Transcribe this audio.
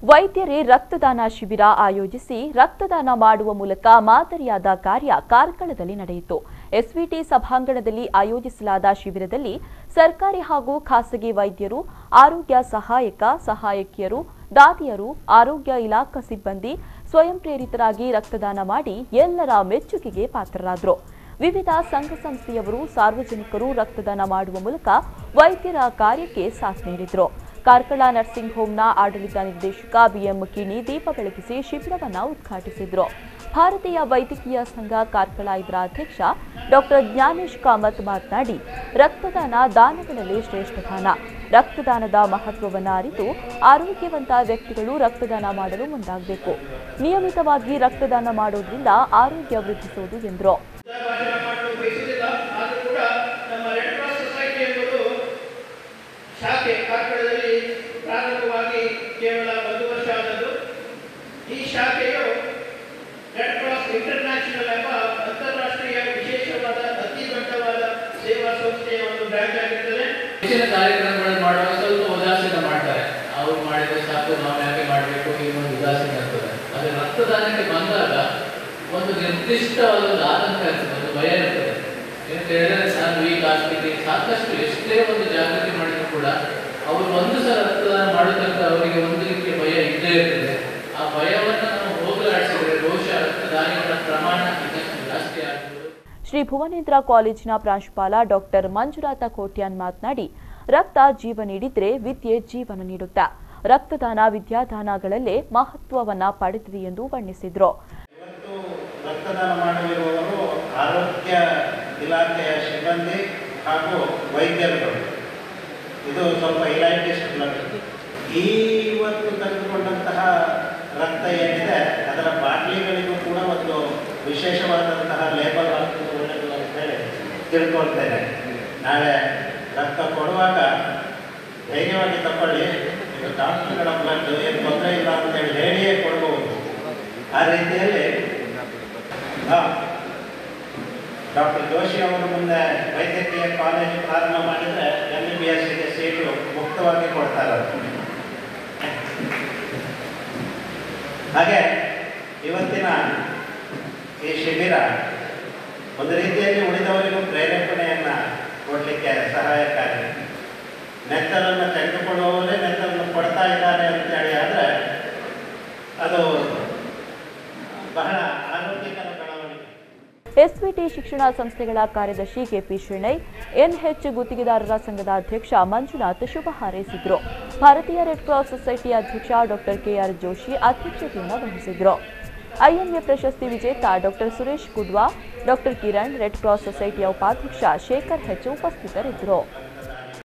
ವೈದ್ಯರೇ ರಕ್ತದಾನ ಶಿಬಿರ ಆಯೋಜಿಸಿ ರಕ್ತದಾನ ಮಾಡುವ ಮೂಲಕ ಮಾದರಿಯಾದ ಕಾರ್ಯ ಕಾರ್ಕಳದಲ್ಲಿ ನಡೆಯಿತು ಎಸ್ವಿಟಿ ಸಭಾಂಗಣದಲ್ಲಿ ಆಯೋಜಿಸಲಾದ ಶಿಬಿರದಲ್ಲಿ ಸರ್ಕಾರಿ ಹಾಗೂ ಖಾಸಗಿ ವೈದ್ಯರು ಆರೋಗ್ಯ ಸಹಾಯಕ ಸಹಾಯಕಿಯರು ದಾದಿಯರು ಆರೋಗ್ಯ ಇಲಾಖಾ ಸಿಬ್ಬಂದಿ ಸ್ವಯಂ ಪ್ರೇರಿತರಾಗಿ ರಕ್ತದಾನ ಮಾಡಿ ಎಲ್ಲರ ಮೆಚ್ಚುಗೆಗೆ ಪಾತ್ರರಾದರು ವಿವಿಧ ಸಂಘ ಸಂಸ್ಥೆಯವರು ಸಾರ್ವಜನಿಕರು ರಕ್ತದಾನ ಮಾಡುವ ಮೂಲಕ ವೈದ್ಯರ ಕಾರ್ಯಕ್ಕೆ ಸಾಥ್ ನೀಡಿದರು ಕಾರ್ಕಳ ನರ್ಸಿಂಗ್ ಹೋಂನ ಆಡಳಿತ ನಿರ್ದೇಶಕ ಬಿಎಂ ಕಿಣಿ ದೀಪ ಬೆಳಗಿಸಿ ಶಿಬಿರವನ್ನು ಉದ್ಘಾಟಿಸಿದರು ಭಾರತೀಯ ವೈದ್ಯಕೀಯ ಸಂಘ ಕಾರ್ಕಳ ಇದರ ಅಧ್ಯಕ್ಷ ಡಾಕ್ಟರ್ ಜ್ಞಾನೇಶ್ ಕಾಮತ್ ಮಾತನಾಡಿ ರಕ್ತದಾನ ದಾನಗಳಲ್ಲಿ ಶ್ರೇಷ್ಠ ದಾನ ರಕ್ತದಾನದ ಮಹತ್ವವನ್ನು ಅರಿತು ಆರೋಗ್ಯವಂತ ವ್ಯಕ್ತಿಗಳು ರಕ್ತದಾನ ಮಾಡಲು ಮುಂದಾಗಬೇಕು ನಿಯಮಿತವಾಗಿ ರಕ್ತದಾನ ಮಾಡೋದ್ರಿಂದ ಆರೋಗ್ಯ ವೃದ್ಧಿಸುವುದು ಎಂದರು ಭಾಷಣ ಮಾಡಲು ಬಯಸುವುದಿಲ್ಲ ಆದರೂ ಕೂಡ ನಮ್ಮ ರೆಡ್ ಕ್ರಾಸ್ ಸೊಸೈಟಿ ಎಂಬುದು ಶಾಖೆ ಕಾರ್ಕಳದಲ್ಲಿ ಪ್ರಾರಂಭವಾಗಿ ಕೇವಲ ಒಂದು ವರ್ಷ ಆದದ್ದು ಈ ಶಾಖೆಯು ರೆಡ್ ಕ್ರಾಸ್ ಇಂಟರ್ನ್ಯಾಷನಲ್ ಎಂಬ ಅಂತಾರಾಷ್ಟ್ರೀಯ ವಿಶೇಷವಾದ ಅತಿ ದೊಡ್ಡವಾದ ಸೇವಾ ಸಂಸ್ಥೆಯ ಒಂದು ಬ್ರಾಂಚ್ ಆಗಿರ್ತದೆ ಹೆಚ್ಚಿನ ಕಾರ್ಯಕ್ರಮಗಳನ್ನು ಮಾಡುವಾಗ ಸ್ವಲ್ಪ ಉದಾಸೀನ ಮಾಡ್ತಾರೆ ಅವ್ರು ಮಾಡಿದ್ರೆ ಸಾಕು ನಾವು ಯಾಕೆ ಮಾಡಬೇಕು ಇನ್ನೊಂದು ಉದಾಸೀನ ಇರ್ತದೆ ಆದರೆ ರಕ್ತದಾನಕ್ಕೆ ಬಂದಾಗ ಒಂದು ನಿರ್ದಿಷ್ಟವಾದ ಒಂದು ಆತಂಕ ಇರ್ತದೆ ಒಂದು ಭಯ ಇರ್ತದೆ ಏನಂತ ಹೇಳಿದ್ರೆ ನಾನು ವೀಕ್ ಆಗ್ತೀನಿ ಸಾಕಷ್ಟು ಎಷ್ಟೇ ಒಂದು ಜಾಗೃತಿ ಮಾಡಿದ್ರು ಕೂಡ ಅವರು ಒಂದು ಸಲ ರಕ್ತದಾನ ಮಾಡೋ ತನಕ ಅವರಿಗೆ ಒಂದು ರೀತಿಯ ಭಯ ಇದ್ದೇ ಇರ್ತದೆ ಆ ಭಯವನ್ನು ನಾವು ಹೋಗಲಾಡಿಸಿದ್ರೆ ಬಹುಶಃ ರಕ್ತದಾನಿಗಳ ಪ್ರಮಾಣ ಇನ್ನಷ್ಟು ಜಾಸ್ತಿ ಆಗ್ಬೋದು ಶ್ರೀ ಭುವನೇಂದ್ರ ಕಾಲೇಜಿನ ಪ್ರಾಂಶುಪಾಲ ಡಾಕ್ಟರ್ ಮಂಜುನಾಥ ಕೋಟ್ಯಾನ್ ಮಾತನಾಡಿ ರಕ್ತ ಜೀವ ನೀಡಿದ್ರೆ ವಿದ್ಯೆ ಜೀವನ ನೀಡುತ್ತಾ ರಕ್ತದಾನ ವಿದ್ಯಾದಾನಗಳಲ್ಲೇ ಮಹತ್ವವನ್ನ ಪಡೆದಿದೆ ಎಂದು ಬಣ್ಣಿಸಿದ್ರು ಇವತ್ತು ರಕ್ತದಾನ ಮಾಡಲಿರುವವರು ಆರೋಗ್ಯ ಇಲಾಖೆಯ ಸಿಬ್ಬಂದಿ ಹಾಗೂ ವೈದ್ಯರುಗಳು ಇದು ಸ್ವಲ್ಪ ಇಲಾಖೆ ಈ ಇವತ್ತು ತೆಗೆದುಕೊಂಡಂತಹ ರಕ್ತ ಏನಿದೆ ಅದರ ಬಾಟ್ಲಿಗಳಿಗೂ ಕೂಡ ಒಂದು ವಿಶೇಷವಾದಂತಹ ಲೇಬಲ್ ಹಾಕುವುದು ಒಳ್ಳೆಯದು ಅಂತ ಹೇಳಿ ತಿಳ್ಕೊಳ್ತೇನೆ ನಾಳೆ ರಕ್ತ ಕೊಡುವಾಗ ಧೈರ್ಯವಾಗಿ ತಗೊಳ್ಳಿ ಇದು ಡಾಕ್ಟರ್ಗಳ ಬ್ಲಡ್ ಏನು ತೊಂದರೆ ಇಲ್ಲ ಅಂತೇಳಿ ಹೇಳಿಯೇ ಕೊಡಬಹುದು ಆ ರೀತಿಯಲ್ಲಿ ಡಾಕ್ಟರ್ ಜೋಶಿ ಅವರು ಮುಂದೆ ವೈದ್ಯಕೀಯ ಕಾಲೇಜು ಪ್ರಾರಂಭ ಮಾಡಿದರೆ ಎಂ ಬಿ ಬಿ ಎಸ್ಗೆ ಸೀಟು ಮುಕ್ತವಾಗಿ ಕೊಡ್ತಾರೆ ಅವರು. ಹಾಗೆ ಇವತ್ತಿನ ಈ ಶಿಬಿರ ಒಂದು ರೀತಿಯಲ್ಲಿ ಉಳಿದವರಿಗೂ ಪ್ರೇರೇಪಣೆಯನ್ನು ಕೊಡಲಿಕ್ಕೆ ಸಹಾಯಕಾರಿ ನೆತ್ತಲನ್ನು ತೆಗೆದುಕೊಳ್ಳುವವರೇ ನೆತ್ತಲನ್ನು ಕೊಡ್ತಾ ಇದ್ದಾರೆ ಅಂತೇಳಿ ಆದರೆ ಅದು ಬಹಳ ಆರೋಗ್ಯಕರ ಬೆಳವಣಿಗೆ ಎಸ್ವಿಟಿ ಶಿಕ್ಷಣ ಸಂಸ್ಥೆಗಳ ಕಾರ್ಯದರ್ಶಿ ಕೆಪಿ ಶೆಣೈ ಎನ್ಎಚ್ ಗುತ್ತಿಗೆದಾರರ ಸಂಘದ ಅಧ್ಯಕ್ಷ ಮಂಜುನಾಥ್ ಶುಭ ಹಾರೈಸಿದ್ರು ಭಾರತೀಯ ರೆಡ್ ಕ್ರಾಸ್ ಸೊಸೈಟಿ ಅಧ್ಯಕ್ಷ ಡಾಕ್ಟರ್ ಕೆಆರ್ ಜೋಶಿ ಅಧ್ಯಕ್ಷತೆಯನ್ನು ವಹಿಸಿದ್ರು ಐಎಂಎ ಪ್ರಶಸ್ತಿ ವಿಜೇತ doctor Suresh Kudva doctor Kiran red cross ಸೊಸೈಟಿಯ ಉಪಾಧ್ಯಕ್ಷ ಶೇಖರ್ ಹೆಚ್ ಉಪಸ್ಥಿತರಿದ್ದರು